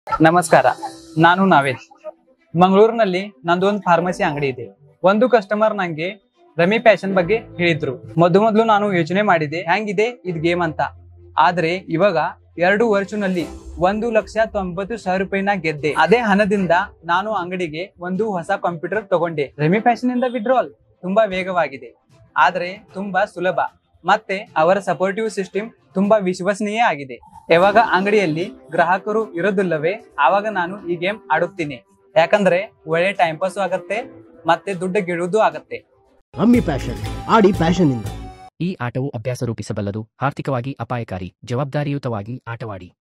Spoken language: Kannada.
ನಮಸ್ಕಾರ ನಾನು ನಾವೇದ್ ಮಂಗಳೂರಿನಲ್ಲಿ ನಂದೊಂದು ಫಾರ್ಮಸಿ ಅಂಗಡಿ ಇದೆ ಒಂದು ಕಸ್ಟಮರ್ ನಂಗೆ ರಮಿ ಪ್ಯಾಷನ್ ಬಗ್ಗೆ ಹೇಳಿದ್ರು ಮೊದಲು ಮೊದಲು ನಾನು ಯೋಚನೆ ಮಾಡಿದೆ ಹೆಂಗಿದೆ ಇದ್ ಗೇಮ್ ಅಂತ ಆದ್ರೆ ಇವಾಗ ಎರಡು ವರ್ಷನಲ್ಲಿ ಒಂದು ಲಕ್ಷ ತೊಂಬತ್ತು ಸಾವಿರ ರೂಪಾಯಿನ ಗೆದ್ದೆ ಅದೇ ಹಣದಿಂದ ನಾನು ಅಂಗಡಿಗೆ ಒಂದು ಹೊಸ ಕಂಪ್ಯೂಟರ್ ತಗೊಂಡೆ ರಮಿ ಫ್ಯಾಷನ್ ಇಂದ ವಿಡ್ರಾಲ್ ತುಂಬಾ ವೇಗವಾಗಿದೆ ಆದ್ರೆ ತುಂಬಾ ಸುಲಭ ಮತ್ತೆ ಅವರ ಸಪೋರ್ಟಿವ್ ಸಿಸ್ಟಮ್ ತುಂಬಾ ವಿಶ್ವಸನೀಯ ಆಗಿದೆ ಯಾವಾಗ ಅಂಗಡಿಯಲ್ಲಿ ಗ್ರಾಹಕರು ಇರೋದಿಲ್ಲವೇ ಆವಾಗ ನಾನು ಈ ಗೇಮ್ ಆಡುತ್ತೀನಿ ಯಾಕಂದ್ರೆ ಒಳ್ಳೆ ಟೈಮ್ ಪಾಸ್ ಆಗತ್ತೆ ಮತ್ತೆ ದುಡ್ಡು ಗೆಡುವುದು ಆಗತ್ತೆ ರಮ್ಮಿ ಪ್ಯಾಷನ್ ಆಡಿ ಪ್ಯಾಷನ್ ಇಂದ ಈ ಆಟವು ಅಭ್ಯಾಸ ರೂಪಿಸಬಲ್ಲದು ಆರ್ಥಿಕವಾಗಿ ಅಪಾಯಕಾರಿ ಜವಾಬ್ದಾರಿಯುತವಾಗಿ ಆಟವಾಡಿ